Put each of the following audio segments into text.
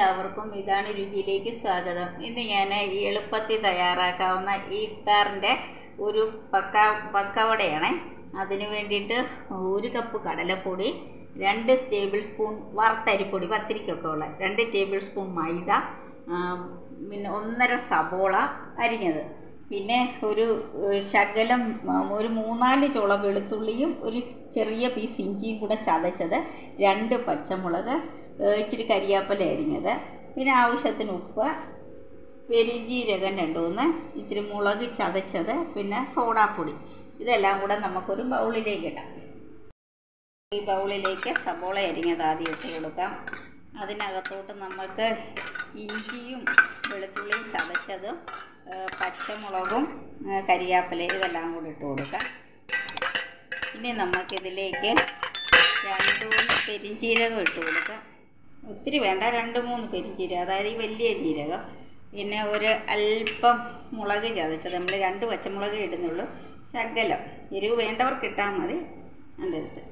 എല്ലാവർക്കും ഇതാണ് രുചിയിലേക്ക് സ്വാഗതം ഇന്ന് ഞാൻ എളുപ്പത്തിൽ തയ്യാറാക്കാവുന്ന ഇഫ്താറിൻ്റെ ഒരു പക്ക പക്കവടയാണ് അതിന് വേണ്ടിയിട്ട് ഒരു കപ്പ് കടലപ്പൊടി രണ്ട് ടേബിൾ സ്പൂൺ വറുത്തരിപ്പൊടി പത്തിരിക്കൊക്കെ ഉള്ള രണ്ട് ടേബിൾ സ്പൂൺ മൈദ ആ, പിന്നെ ഒന്നര സബോള അരിഞ്ഞത് പിന്നെ ഒരു ഏഹ്, ശകലം ആ, ഒരു മൂന്നാല് ചോളം വെളുത്തുള്ളിയും ഒരു ചെറിയ പീസ് ഇഞ്ചിയും കൂടെ ചതച്ചത് രണ്ട് പച്ചമുളക് ഏഹ്, ഇച്ചിരി കരിയാപ്പല അരിഞ്ഞത് പിന്നെ ആവശ്യത്തിന് ഉപ്പ് പെരിഞ്ജീരകം രണ്ട് മൂന്ന് ഇച്ചിരി മുളക് ചതച്ചത് പിന്നെ സോഡാപ്പൊടി ഇതെല്ലാം കൂടെ നമുക്കൊരു ബൗളിലേക്ക് ഇടാം ഈ ബൗളിലേക്ക് സബോള അരിഞ്ഞത് ആദ്യം ഇട്ട് കൊടുക്കാം അതിനകത്തോട്ട് നമുക്ക് ഇഞ്ചിയും വെളുത്തുള്ളിയും ചതച്ചതും ആ, പച്ചമുളകും ആ, കരിയാപ്പിലയും ഇതെല്ലാം കൂടി ഇട്ട് കൊടുക്കാം ഇനി നമുക്കിതിലേക്ക് രണ്ട് മൂന്ന് പെരിഞ്ചീരകം ഇട്ട് കൊടുക്കാം ഒത്തിരി വേണ്ട രണ്ട് മൂന്ന് പെരിഞ്ചീരകം അതായത് ഈ വലിയ ജീരകം പിന്നെ ഒരു അല്പം മുളക് ചതച്ചത് നമ്മൾ രണ്ട് പച്ചമുളക് ഇടുന്നുള്ളൂ ശകലം എരിവ് വേണ്ടവർക്ക് ഇട്ടാൽ മതി രണ്ടിട്ട്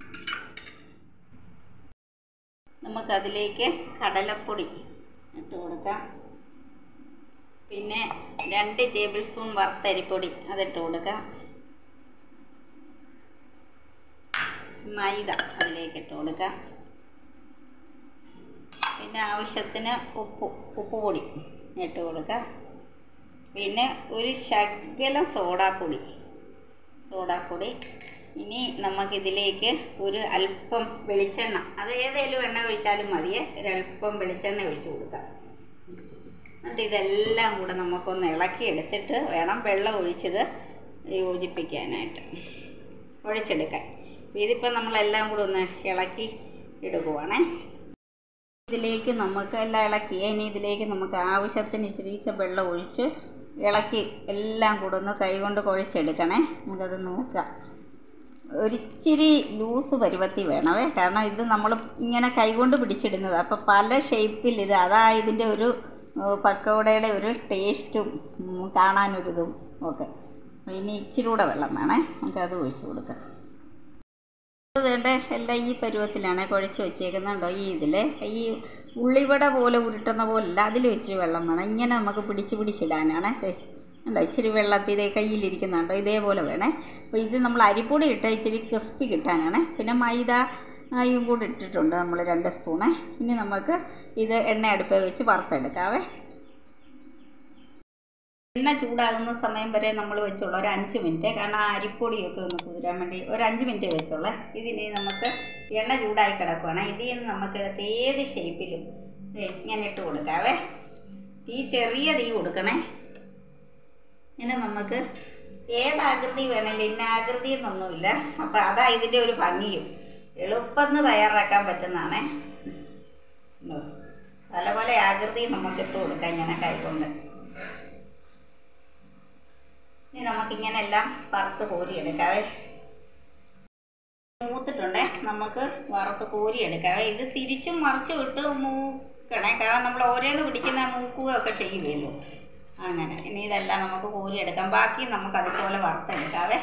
നമുക്കതിലേക്ക് കടലപ്പൊടി ഇട്ട് കൊടുക്കാം പിന്നെ രണ്ട് ടേബിൾ സ്പൂൺ വറുത്തരിപ്പൊടി അതിട്ട് കൊടുക്കാം മൈദ അതിലേക്ക് ഇട്ട് കൊടുക്കാം പിന്നെ ആവശ്യത്തിന് ഉപ്പ് ഉപ്പ് പൊടി ഇട്ട് കൊടുക്കാം പിന്നെ ഒരു ശകലം സോഡാപ്പൊടി സോഡാപ്പൊടി ഇനി നമുക്കിതിലേക്ക് ഒരു അല്പം വെളിച്ചെണ്ണ അത് ഏതെങ്കിലും എണ്ണ ഒഴിച്ചാലും മതിയേ ഒരല്പം വെളിച്ചെണ്ണ ഒഴിച്ച് കൊടുക്കാം എന്നിട്ട് ഇതെല്ലാം കൂടെ നമുക്കൊന്ന് ഇളക്കി എടുത്തിട്ട് വേണം വെള്ളം ഒഴിച്ചത് യോജിപ്പിക്കാനായിട്ട് ഒഴിച്ചെടുക്കാൻ ഇതിപ്പോൾ നമ്മളെല്ലാം കൂടെ ഒന്ന് ഇളക്കി എടുക്കുവാണേ ഇതിലേക്ക് നമുക്ക് എല്ലാം ഇളക്കി ഇനി ഇതിലേക്ക് നമുക്ക് ആവശ്യത്തിന് ഇച്ചിരിച്ച വെള്ളം ഒഴിച്ച് ഇളക്കി എല്ലാം കൂടെ ഒന്ന് കൈകൊണ്ട് കുഴച്ചെടുക്കണേ നമുക്കത് നോക്കാം ഒരിച്ചിരി ലൂസ് പരുവത്തി വേണമേ കാരണം ഇത് നമ്മൾ ഇങ്ങനെ കൈകൊണ്ട് പിടിച്ചിടുന്നത് അപ്പോൾ പല ഷേപ്പിൽ ഇത് അതാ ഇതിൻ്റെ ഒരു ഏഹ്, പക്കവടയുടെ ഒരു ടേസ്റ്റും ഉം, കാണാനൊരിതും ഒക്കെ അപ്പോൾ ഇനി ഇച്ചിരി കൂടെ വെള്ളം വേണേ നമുക്കത് ഒഴിച്ച് കൊടുക്കാം അതുകൊണ്ട് എല്ലാം ഈ പരുവത്തിലാണ് കുഴച്ച് വെച്ചേക്കുന്നുണ്ടോ ഈ ഇതിൽ ഈ ഉള്ളിവട പോലെ ഉരുട്ടുന്ന പോലല്ല അതിൽ ഇച്ചിരി വെള്ളം വേണം ഇങ്ങനെ നമുക്ക് പിടിച്ച് പിടിച്ചിടാനാണ് ദേ, അല്ല ഇച്ചിരി വെള്ളത്തിൽ ഇതേ കയ്യിലിരിക്കുന്നുണ്ടോ ഇതേപോലെ വേണേ അപ്പോൾ ഇത് നമ്മൾ അരിപ്പൊടി ഇട്ട് ഇച്ചിരി ക്രിസ്പി കിട്ടാനാണ് പിന്നെ മൈദ ആയും കൂടി ഇട്ടിട്ടുണ്ട് നമ്മൾ രണ്ട് സ്പൂണ് ഇനി നമുക്ക് ഇത് എണ്ണ അടുപ്പിൽ വെച്ച് വറുത്തെടുക്കാവേ എണ്ണ ചൂടാകുന്ന സമയം വരെ നമ്മൾ വെച്ചോളൂ ഒരു അഞ്ച് മിനിറ്റ് കാരണം ആ അരിപ്പൊടിയൊക്കെ ഒന്ന് കുതിരാൻ വേണ്ടി ഒരു അഞ്ച് മിനിറ്റ് വെച്ചോളേ ഇതിനി നമുക്ക് എണ്ണ ചൂടായി കിടക്കുവാണ് ഇതിൽ നിന്ന് നമുക്ക് എടുത്ത് ഏത് ഷേപ്പിലും ദേ ഇങ്ങനെ ഇട്ട് കൊടുക്കാവേ തീ ചെറിയ തീ കൊടുക്കണേ ഇങ്ങനെ നമുക്ക് ഏത് ആകൃതി വേണേലും ഇന്ന ആകൃതി എന്നൊന്നുമില്ല അപ്പം അതാ ഇതിൻ്റെ ഒരു ഭംഗിയും എളുപ്പം തയ്യാറാക്കാൻ പറ്റുന്നതാണേ ഉണ്ടോ? പല പല ആകൃതി നമുക്ക് ഇട്ട് കൊടുക്കാം ഇങ്ങനെ കൈകൊണ്ട് ഇനി നമുക്കിങ്ങനെ എല്ലാം വറുത്ത് കോരിയെടുക്കാവേ മൂത്തിട്ടുണ്ടേ നമുക്ക് വറുത്ത് കോരിയെടുക്കാവേ ഇത് തിരിച്ചും മറിച്ചും ഇട്ട് മൂക്കണേ കാരണം നമ്മൾ ഓരോന്ന് പിടിക്കുന്ന മൂക്കുകയൊക്കെ ചെയ്യുമല്ലോ അങ്ങനെ ഇനി ഇതെല്ലാം നമുക്ക് കോരിയെടുക്കാം ബാക്കി നമുക്ക് അതുപോലെ വറുത്തെടുക്കാവേ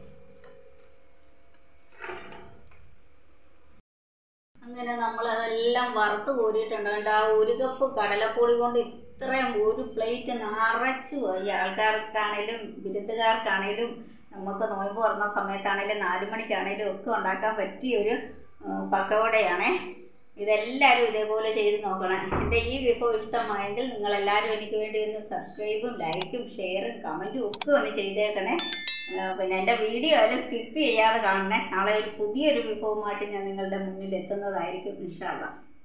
അങ്ങനെ നമ്മൾ അതെല്ലാം വറുത്ത് കോരിയിട്ടുണ്ട് കണ്ടോ ആ ഒരു കപ്പ് കടലപ്പൊടി കൊണ്ട് ഇത്രയും ഒരു പ്ലേറ്റ് നിറച്ച് പോയി ആൾക്കാർക്കാണേലും ബിരുദുകാർക്കാണേലും നമുക്ക് നോയമ്പ് തുറന്ന സമയത്താണേലും നാല് മണിക്കാണേലും ഒക്കെ ഉണ്ടാക്കാൻ പറ്റിയൊരു ആ, പക്കവടയാണേ ഇതെല്ലാവരും ഇതേപോലെ ചെയ്ത് നോക്കണം എൻ്റെ ഈ വിഭവം ഇഷ്ടമായെങ്കിൽ നിങ്ങളെല്ലാവരും എനിക്ക് വേണ്ടി ഒന്ന് സബ്സ്ക്രൈബും ലൈക്കും ഷെയറും കമൻറ്റും ഒക്കെ ഒന്ന് ചെയ്തേക്കണേ ആ, പിന്നെ എൻ്റെ വീഡിയോ ആരും സ്കിപ്പ് ചെയ്യാതെ കാണണേ നാളെ ഒരു പുതിയൊരു വിഭവമായിട്ട് ഞാൻ നിങ്ങളുടെ മുന്നിൽ എത്തുന്നതായിരിക്കും ഇൻഷാല്ല